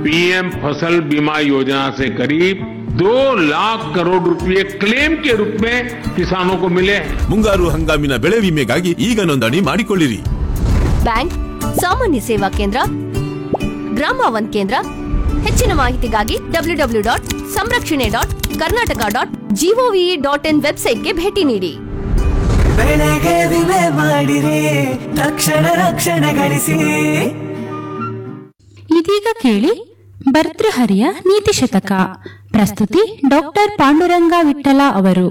PM फसल बीमा योजना से करीब दो लाख करोड़ रुपए क्लेम के रूप में किसानों को मिले हैं ಮುಂಗಾರು ಹಂಗಾಮಿನ ಬೆಳೆ ವಿಮೆಗಾಗಿ ಈಗ ನೋಂದಣಿ ಮಾಡಿಕೊಳ್ಳಿರಿ ಬ್ಯಾಂಕ್ ಸಾಮಾನ್ಯ ಸೇವಾ ಕೇಂದ್ರ ಗ್ರಾಮ ಒನ್ ಕೇಂದ್ರ ಹೆಚ್ಚಿನ ಮಾಹಿತಿಗಾಗಿ ಡಬ್ಲ್ಯೂ ಡಬ್ಲ್ಯೂ ಡಾಟ್ ಸಂರಕ್ಷಣೆ dot Karnataka dot gov dot in ವೆಬ್ಸೈಟ್ಗೆ ಭೇಟಿ ನೀಡಿ ಬೆಳೆಗೆ ವಿಮೆ ಮಾಡಿರಿ ತಕ್ಷಣ ರಕ್ಷಣೆ ಗಳಿಸಿ ಇದೀಗ ಕೇಳಿ ಭರ್ತೃಹರಿಯ ನೀತಿ ಶತಕ ಪ್ರಸ್ತುತಿ ಡಾಕ್ಟರ್ ಪಾಂಡುರಂಗ ವಿಠಲ ಅವರು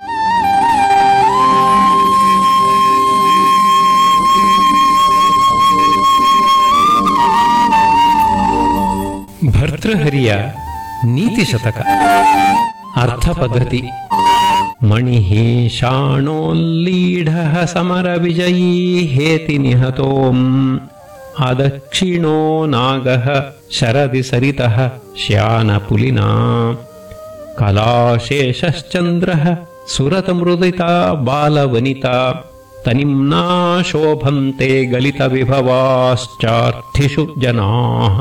ಭರ್ತೃಹರಿಯ ನೀತಿ ಶತಕ ಅರ್ಥ ಪದ್ಧತಿ ಮಣಿ ಶಾಣೋಲ್ಲೀಢ ಸಮರ ವಿಜಯೀ ಹೇತಿ ನಿಹತೋಂ ಅದಕ್ಷಿಣೋ ನಾಗ ಶರದಿ ಸರಿತಃ ಶ್ಯಾನ ಪುಲಿನಾ ಕಲಾಶೇಷಶ್ಚಂದ್ರ ಸುರತ ಮೃದಿತ ಬಾಲವನಿತಾ ತನಿಮ್ನಾ ಶೋಭಂತೆ ಗಲಿತ ವಿಭವಾಶ್ಚಾರ್ಥಿಷು ಜನಾಃ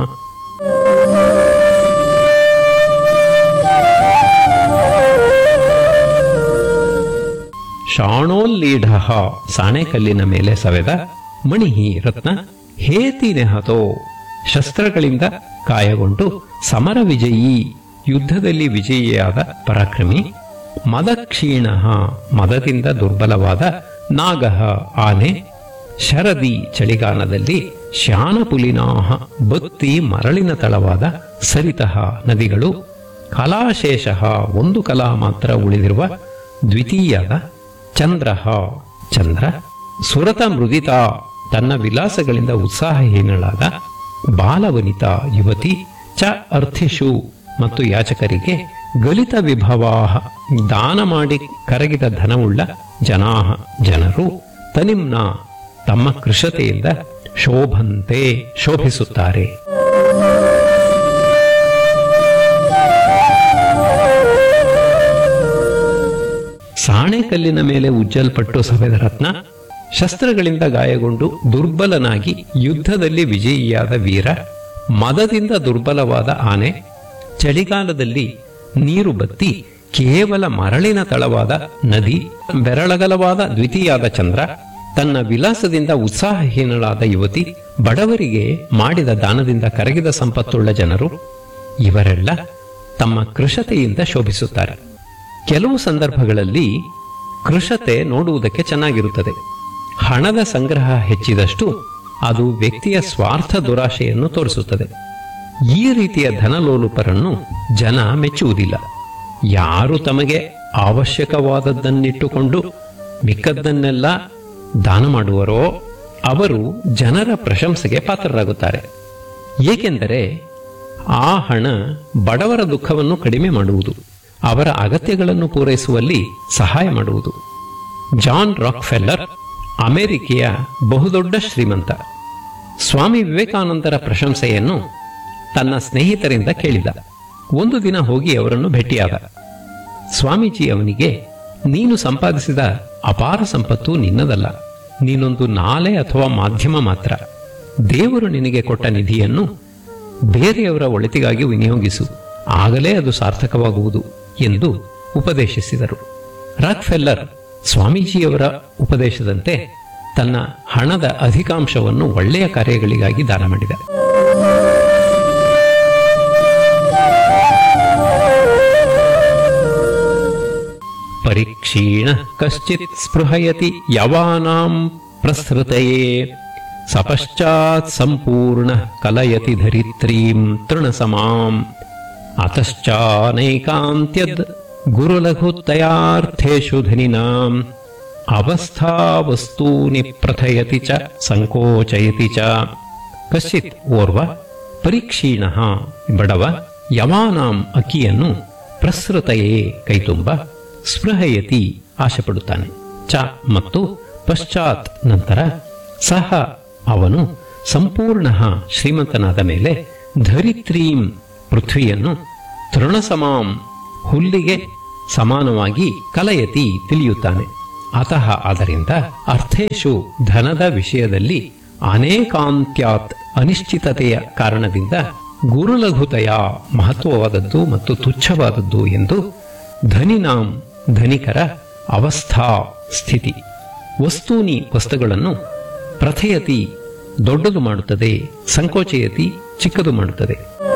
ಶಾಣೋಲ್ಲೀಢ ಸಾಣೆಕಲ್ಲಿನ ಮೇಲೆ ಸವೆದ ಮಣಿಹಿ ರತ್ನ ಹೇತಿ ನೆಹತೋ ಶಸ್ತ್ರಗಳಿಂದ ಕಾಯಗೊಂಡು ಸಮರ ವಿಜಯೀ ಯುದ್ಧದಲ್ಲಿ ವಿಜಯಿಯಾದ ಪರಾಕ್ರಮಿ ಮದಕ್ಷೀಣ ಮದದಿಂದ ದುರ್ಬಲವಾದ ನಾಗಹ ಆನೆ ಶರದಿ ಚಳಿಗಾಲದಲ್ಲಿ ಶ್ಯಾನಪುಲಿನಾಹ ಬತ್ತಿ ಮರಳಿನ ತಳವಾದ ಸರಿತಃ ನದಿಗಳು ಕಲಾಶೇಷ ಒಂದು ಕಲಾ ಮಾತ್ರ ಉಳಿದಿರುವ ದ್ವಿತೀಯದ ಚಂದ್ರ ಚಂದ್ರ ಸುರತ ಮೃದಿತ ತನ್ನ ವಿಲಾಸಗಳಿಂದ ಉತ್ಸಾಹಹೀನಳಾದ ಬಾಲವನಿತ ಯುವತಿ ಚ ಅರ್ಥಿಷು ಮತ್ತು ಯಾಚಕರಿಗೆ ಗಲಿತ ವಿಭವಾಹ ದಾನ ಮಾಡಿ ಕರಗಿದ ಧನವುಳ್ಳ ಜನಾಹ ಜನರು ತನಿಮ್ನ ತಮ್ಮ ಕೃಷತೆಯಿಂದ ಶೋಭಂತೆ ಶೋಭಿಸುತ್ತಾರೆ ಸಾಣೆಕಲ್ಲಿನ ಮೇಲೆ ಉಜ್ಜಲ್ಪಟ್ಟು ಸವೆದ ರತ್ನ ಶಸ್ತ್ರಗಳಿಂದ ಗಾಯಗೊಂಡು ದುರ್ಬಲನಾಗಿ ಯುದ್ಧದಲ್ಲಿ ವಿಜಯಿಯಾದ ವೀರ ಮದದಿಂದ ದುರ್ಬಲವಾದ ಆನೆ ಚಳಿಗಾಲದಲ್ಲಿ ನೀರು ಬತ್ತಿ ಕೇವಲ ಮರಳಿನ ತಳವಾದ ನದಿ ಬೆರಳಗಲವಾದ ದ್ವಿತೀಯಾದ ಚಂದ್ರ ತನ್ನ ವಿಲಾಸದಿಂದ ಉತ್ಸಾಹಹೀನಳಾದ ಯುವತಿ ಬಡವರಿಗೆ ಮಾಡಿದ ದಾನದಿಂದ ಕರಗಿದ ಸಂಪತ್ತುಳ್ಳ ಜನರು ಇವರೆಲ್ಲ ತಮ್ಮ ಕೃಷತೆಯಿಂದ ಶೋಭಿಸುತ್ತಾರೆ ಕೆಲವು ಸಂದರ್ಭಗಳಲ್ಲಿ ಕೃಷತೆ ನೋಡುವುದಕ್ಕೆ ಚೆನ್ನಾಗಿರುತ್ತದೆ ಹಣದ ಸಂಗ್ರಹ ಹೆಚ್ಚಿದಷ್ಟು ಅದು ವ್ಯಕ್ತಿಯ ಸ್ವಾರ್ಥ ದುರಾಶೆಯನ್ನು ತೋರಿಸುತ್ತದೆ ಈ ರೀತಿಯ ಧನಲೋಲುಪರನ್ನು ಜನ ಮೆಚ್ಚುವುದಿಲ್ಲ ಯಾರು ತಮಗೆ ಅವಶ್ಯಕವಾದದ್ದನ್ನಿಟ್ಟುಕೊಂಡು ಮಿಕ್ಕದ್ದನ್ನೆಲ್ಲ ದಾನ ಮಾಡುವರೋ ಅವರು ಜನರ ಪ್ರಶಂಸೆಗೆ ಪಾತ್ರರಾಗುತ್ತಾರೆ ಏಕೆಂದರೆ ಆ ಹಣ ಬಡವರ ದುಃಖವನ್ನು ಕಡಿಮೆ ಮಾಡುವುದು ಅವರ ಅಗತ್ಯಗಳನ್ನು ಪೂರೈಸುವಲ್ಲಿ ಸಹಾಯ ಮಾಡುವುದು ಜಾನ್ ರಾಕ್ಫೆಲ್ಲರ್ ಅಮೆರಿಕೆಯ ಬಹುದೊಡ್ಡ ಶ್ರೀಮಂತ ಸ್ವಾಮಿ ವಿವೇಕಾನಂದರ ಪ್ರಶಂಸೆಯನ್ನು ತನ್ನ ಸ್ನೇಹಿತರಿಂದ ಕೇಳಿದ ಒಂದು ದಿನ ಹೋಗಿ ಅವರನ್ನು ಭೇಟಿಯಾದ ಸ್ವಾಮೀಜಿ ಅವನಿಗೆ ನೀನು ಸಂಪಾದಿಸಿದ ಅಪಾರ ಸಂಪತ್ತು ನಿನ್ನದಲ್ಲ ನೀನೊಂದು ನಾಲೆ ಅಥವಾ ಮಾಧ್ಯಮ ಮಾತ್ರ ದೇವರು ನಿನಗೆ ಕೊಟ್ಟ ನಿಧಿಯನ್ನು ಬೇರೆಯವರ ಒಳಿತಿಗಾಗಿ ವಿನಿಯೋಗಿಸು ಆಗಲೇ ಅದು ಸಾರ್ಥಕವಾಗುವುದು ಎಂದು ಉಪದೇಶಿಸಿದರು ರಾಕ್ಫೆಲ್ಲರ್ ಸ್ವಾಮೀಜಿಯವರ ಉಪದೇಶದಂತೆ ತನ್ನ ಹಣದ ಅಧಿಕಾಂಶವನ್ನು ಒಳ್ಳೆಯ ಕಾರ್ಯಗಳಿಗಾಗಿ ದಾನ ಮಾಡಿದ ಪರೀಕ್ಷೀಣ ಕಶ್ಚಿತ್ ಸ್ಪೃಹಯತಿ ಯವಾನಾಂ ಪ್ರಸೃತಯೇ ಸಪಶ್ಚಾತ್ ಸಂಪೂರ್ಣ ಕಲಯತಿ ಧರಿತ್ರೀಂ ತೃಣಸಮಾಂ ಅತಶ್ಚಾನೈಕಾಂತ್ಯದ್ ಗುರುಲಘುತಯಾರ್ಥೇಷು ಧನಿನಾಂ ಅವಸ್ಥಾ ವಸ್ತೂನಿ ಪ್ರಥಯತಿ ಚ ಸಂಕೋಚಯತಿ ಚ ಕಶ್ಚಿತ್ ಓರ್ವ ಪರೀಕ್ಷೀಣ ಬಡವ ಯವಾನಾಂ ಅಕ್ಕಿಯನ್ನು ಪ್ರಸೃತಯೇ ಕೈತುಂಬ ಸ್ಪೃಹಯತಿ ಆಶೆಪಡುತ್ತಾನೆ ಚ ಮತ್ತು ಪಶ್ಚಾತ್ ನಂತರ ಸಹ ಅವನು ಸಂಪೂರ್ಣ ಶ್ರೀಮಂತನಾದ ಮೇಲೆ ಧರಿತ್ರೀಂ ಪೃಥ್ವಿಯನ್ನು ತೃಣಸಮಾಂ ಹುಲ್ಲಿಗೆ ಸಮಾನವಾಗಿ ಕಲಯತಿ ತಿಳಿಯುತ್ತಾನೆ ಅತಃ ಆದ್ದರಿಂದ ಅರ್ಥೇಶು ಧನದ ವಿಷಯದಲ್ಲಿ ಅನೇಕಾಂತ್ಯಾತ್ ಅನಿಶ್ಚಿತತೆಯ ಕಾರಣದಿಂದ ಗುರುಲಘುತೆಯ ಮಹತ್ವವಾದದ್ದು ಮತ್ತು ತುಚ್ಛವಾದದ್ದು ಎಂದು ಧನಿನಾಂ ಧನಿಕರ ಅವಸ್ಥಾ ಸ್ಥಿತಿ ವಸ್ತೂನಿ ವಸ್ತುಗಳನ್ನು ಪ್ರಥಯತಿ ದೊಡ್ಡದು ಮಾಡುತ್ತದೆ ಸಂಕೋಚಯತಿ ಚಿಕ್ಕದು ಮಾಡುತ್ತದೆ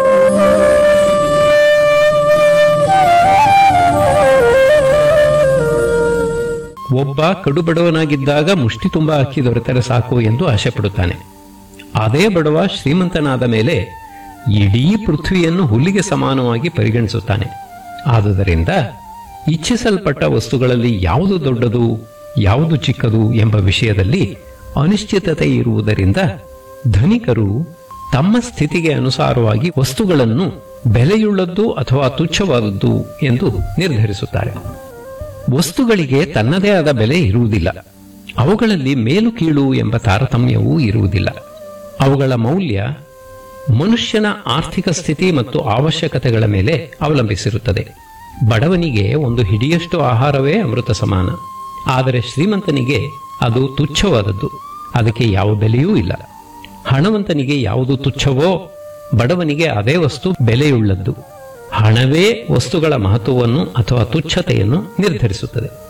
ಒಬ್ಬ ಕಡುಬಡವನಾಗಿದ್ದಾಗ ಮುಷ್ಟಿ ತುಂಬ ಅಕ್ಕಿ ದೊರೆತರೆ ಸಾಕು ಎಂದು ಆಶೆ ಪಡುತ್ತಾನೆ ಅದೇ ಬಡವ ಶ್ರೀಮಂತನಾದ ಮೇಲೆ ಇಡೀ ಪೃಥ್ವಿಯನ್ನು ಹುಲ್ಲಿಗೆ ಸಮಾನವಾಗಿ ಪರಿಗಣಿಸುತ್ತಾನೆ ಆದುದರಿಂದ ಇಚ್ಛಿಸಲ್ಪಟ್ಟ ವಸ್ತುಗಳಲ್ಲಿ ಯಾವುದು ದೊಡ್ಡದು ಯಾವುದು ಚಿಕ್ಕದು ಎಂಬ ವಿಷಯದಲ್ಲಿ ಅನಿಶ್ಚಿತತೆ ಇರುವುದರಿಂದ ಧನಿಕರು ತಮ್ಮ ಸ್ಥಿತಿಗೆ ಅನುಸಾರವಾಗಿ ವಸ್ತುಗಳನ್ನು ಬೆಲೆಯುಳ್ಳದ್ದು ಅಥವಾ ತುಚ್ಛವಾದದ್ದು ಎಂದು ನಿರ್ಧರಿಸುತ್ತಾರೆ ವಸ್ತುಗಳಿಗೆ ತನ್ನದೇ ಆದ ಬೆಲೆ ಇರುವುದಿಲ್ಲ ಅವುಗಳಲ್ಲಿ ಮೇಲು ಕೀಳು ಎಂಬ ತಾರತಮ್ಯವೂ ಇರುವುದಿಲ್ಲ ಅವುಗಳ ಮೌಲ್ಯ ಮನುಷ್ಯನ ಆರ್ಥಿಕ ಸ್ಥಿತಿ ಮತ್ತು ಅವಶ್ಯಕತೆಗಳ ಮೇಲೆ ಅವಲಂಬಿಸಿರುತ್ತದೆ ಬಡವನಿಗೆ ಒಂದು ಹಿಡಿಯಷ್ಟು ಆಹಾರವೇ ಅಮೃತ ಸಮಾನ ಆದರೆ ಶ್ರೀಮಂತನಿಗೆ ಅದು ತುಚ್ಛವಾದದ್ದು ಅದಕ್ಕೆ ಯಾವ ಬೆಲೆಯೂ ಇಲ್ಲ ಹಣವಂತನಿಗೆ ಯಾವುದು ತುಚ್ಛವೋ ಬಡವನಿಗೆ ಅದೇ ವಸ್ತು ಬೆಲೆಯುಳ್ಳದ್ದು ಹಣವೇ ವಸ್ತುಗಳ ಮಹತ್ವವನ್ನು ಅಥವಾ ತುಚ್ಛತೆಯನ್ನು ನಿರ್ಧರಿಸುತ್ತದೆ